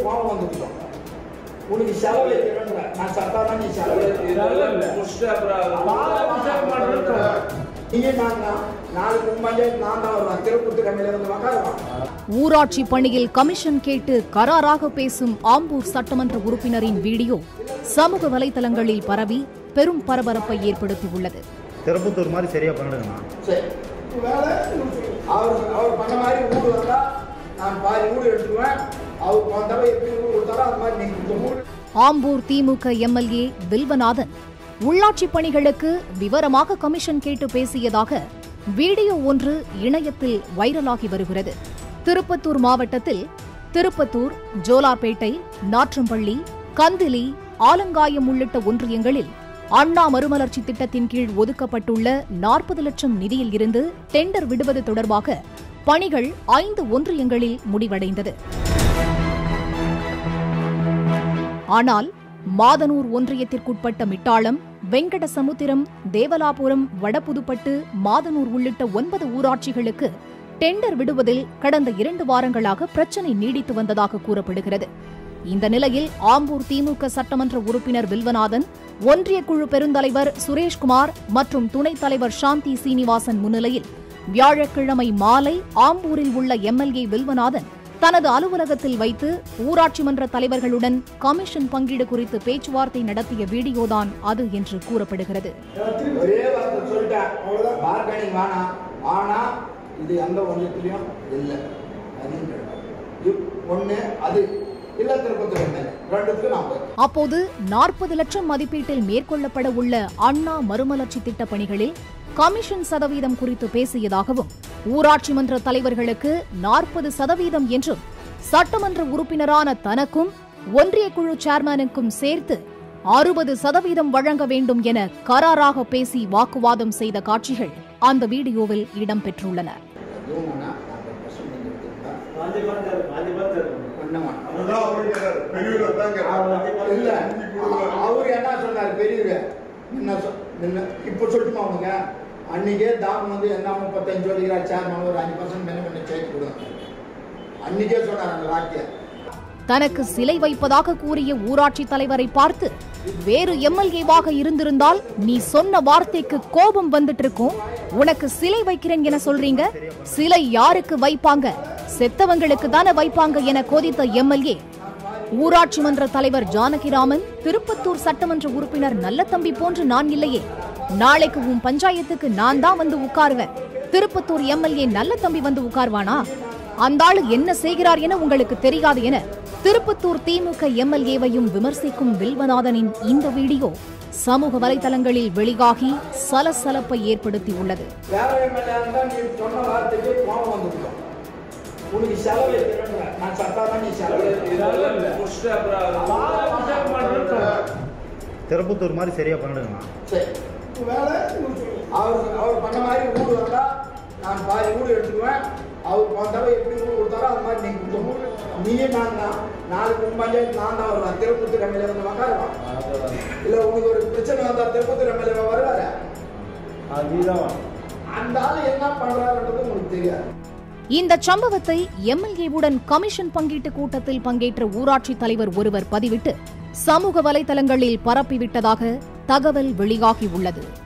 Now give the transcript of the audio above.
கோபம் வந்துட்டோம் உனக்கு செலவு வைக்கிறேன்ற நான் சத்தானா நீ செலவு முடிச்சுட்டு அப்புறம் நீங்க நான் தான் நாளைக்கு உன் பஞ்சாயத்து நான் தான் வருவேன் திருப்பத்தூர் எம்எல்ஏ வந்து உட்காருவான் ஊராட்சி பணியில் கமிஷன் கேட்டு கராராக பேசும் ஆம்பூர் சட்டமன்ற உறுப்பினரின் வீடியோ சமூக வலைதளங்களில் பரவி பெரும் பரபரப்பை ஏற்படுத்தியுள்ளது திருப்பத்தூர் மாதிரி சரியா பண்ணிடுங்கண்ணா சரி அவர் அவர் பண்ண மாதிரி ஊடு வந்தா நான் பாதி ஊடு எடுத்துக்குவேன் அவர் வந்தவ எப்படி ஊடு கொடுத்தாரோ அந்த மாதிரி நீங்க இந்த ஊடு ஆம்பூர் திமுக எம்எல்ஏ வில்வநாதன் உள்ளாட்சி பணிகளுக்கு விவரமாக கமிஷன் கேட்டு பேசியதாக வீடியோ ஒன்று இணையத்தில் வைரலாகி வருகிறது திருப்பத்தூர் மாவட்டத்தில் திருப்பத்தூர் ஜோலார்பேட்டை நாற்றம்பள்ளி கந்திலி ஆலங்காயம் உள்ளிட்ட ஒன்றியங்களில் அண்ணா மறுமலர்ச்சி திட்டத்தின் கீழ் ஒதுக்கப்பட்டுள்ள நாற்பது லட்சம் நிதியில் இருந்து டெண்டர் விடுவது தொடர்பாக பணிகள் ஐந்து ஒன்றியங்களில் முடிவடைந்தது ஆனால் மாதனூர் ஒன்றியத்திற்குட்பட்ட மிட்டாளம் வெங்கடசமுத்திரம் தேவலாபுரம் வடபுதுப்பட்டு மாதனூர் உள்ளிட்ட ஒன்பது ஊராட்சிகளுக்கு டெண்டர் விடுவதில் கடந்த இரண்டு வாரங்களாக பிரச்சினை நீடித்து வந்ததாக கூறப்படுகிறது இந்த நிலையில் ஆம்பூர் திமுக சட்டமன்ற உறுப்பினர் வில்வநாதன் ஒன்றிய குழு பெருந்தலைவர் சுரேஷ்குமார் மற்றும் துணைத் தலைவர் சாந்தி சீனிவாசன் முன்னிலையில் வியாழக்கிழமை மாலை ஆம்பூரில் உள்ள எம்எல்ஏ வில்வநாதன் தனது அலுவலகத்தில் வைத்து ஊராட்சி மன்ற தலைவர்களுடன் கமிஷன் பங்கீடு குறித்து பேச்சுவார்த்தை நடத்திய வீடியோதான் அது என்று கூறப்படுகிறது ஒரே வார்த்தை சொல்லிட்டேன் அவ்வளவுதான் பார்கனிங் வேணாம் ஆனா இது எந்த ஒன்றியத்திலையும் இல்லை அது ஒண்ணு அது இல்ல திருப்பத்தூர் எம்எல்ஏ ரெண்டுத்துக்கும் நான் போய் அப்போது நாற்பது லட்சம் மதிப்பீட்டில் மேற்கொள்ளப்பட உள்ள அண்ணா மறுமலர்ச்சி திட்ட பணிகளில் கமிஷன் சதவீதம் குறித்து பேசியதாகவும் ஊராட்சி மன்ற தலைவர்களுக்கு நாற்பது சதவீதம் என்றும் சட்டமன்ற உறுப்பினரான தனக்கும் ஒன்றிய குழு சேர்மனுக்கும் சேர்த்து அறுபது சதவீதம் வழங்க வேண்டும் என கராராக பேசி வாக்குவாதம் செய்த காட்சிகள் அந்த வீடியோவில் இடம்பெற்றுள்ளன எதுவும் வேணாம் நாற்பது பர்சன்ட் எடுத்துக்கிட்டா பண்ண மாட்டோம் இல்ல அ- அவரு என்ன சொன்னாரு பெரியவர் என்ன சொ- என்ன இப்ப சொல்லட்டுமா அவனுங்க அன்னைக்கே தாம் வந்து என்ன முப்பத்தஞ்சு வருகிறார் சேர்மன் ஒரு அஞ்சு பர்சன்ட் மேல பண்ணி சேர்த்து கொடுங்க அன்னைக்கே சொன்னார் அந்த வாக்கியம் தனக்கு சிலை வைப்பதாக கூறிய ஊராட்சி தலைவரை பார்த்து வேறு எம்எல்ஏவாக இருந்திருந்தால் நீ சொன்ன வார்த்தைக்கு கோபம் வந்துட்டு இருக்கும் உனக்கு சிலை வைக்கிறேன் என சொல்றீங்க சிலை யாருக்கு வைப்பாங்க செத்தவங்களுக்கு தானே வைப்பாங்க என கோதித்த எம்எல்ஏ ஊராட்சி மன்ற தலைவர் ஜானகிராமன் திருப்பத்தூர் சட்டமன்ற உறுப்பினர் நல்லதம்பி போன்று நான் இல்லையே நாளைக்கு உன் பஞ்சாயத்துக்கு நான் தான் வந்து உட்காருவேன் திருப்பத்தூர் எம்எல்ஏ நல்லதம்பி வந்து உட்கார்வானா அந்த ஆளு என்ன செய்கிறார் என உங்களுக்கு தெரியாது என திருப்பத்தூர் திமுக எம்எல்ஏவையும் விமர்சிக்கும் வில்வநாதனின் இந்த வீடியோ சமூக வலைதளங்களில் வெளியாகி சலசலப்பை ஏற்படுத்தியுள்ளது வேற எம்எல்ஏ இருந்தா நீ சொன்ன வார்த்தைக்கு கோபம் வந்துட்டோம் உனக்கு செலவு வைக்கிறேன்ற நான் சத்தாதான் நீ செலவு முடிச்சுட்டு அப்புறம் திருப்பத்தூர் மாதிரி சரியா பண்ணிடுங்கண்ணா சரி அவர் அவர் பண்ண மாதிரி ஊடு வந்தா நான் பாதி ஊடு எடுத்துக்குவேன் அவர் வந்தவ எப்படி ஊடு கொடுத்தாரோ அந்த மாதிரி நீங்க கொடுத்தோம் நீயே நான் தான் நாளைக்கு உன் பஞ்சாயத்து நான் தான் வருவேன் திருப்பத்தூர் எம்எல்ஏ வந்து உட்காருவான் இல்ல உனக்கு ஒரு பிரச்சனை வந்தா திருப்பத்தூர் எம்எல்ஏ வருவாரு அந்த ஆள் என்ன பண்றாருன்றது உங்களுக்கு தெரியாது இந்த சம்பவத்தை எம்எல்ஏவுடன் கமிஷன் பங்கீட்டு கூட்டத்தில் பங்கேற்ற ஊராட்சி தலைவர் ஒருவர் பதிவிட்டு சமூக வலைதளங்களில் பரப்பிவிட்டதாக தகவல் வெளியாகியுள்ளது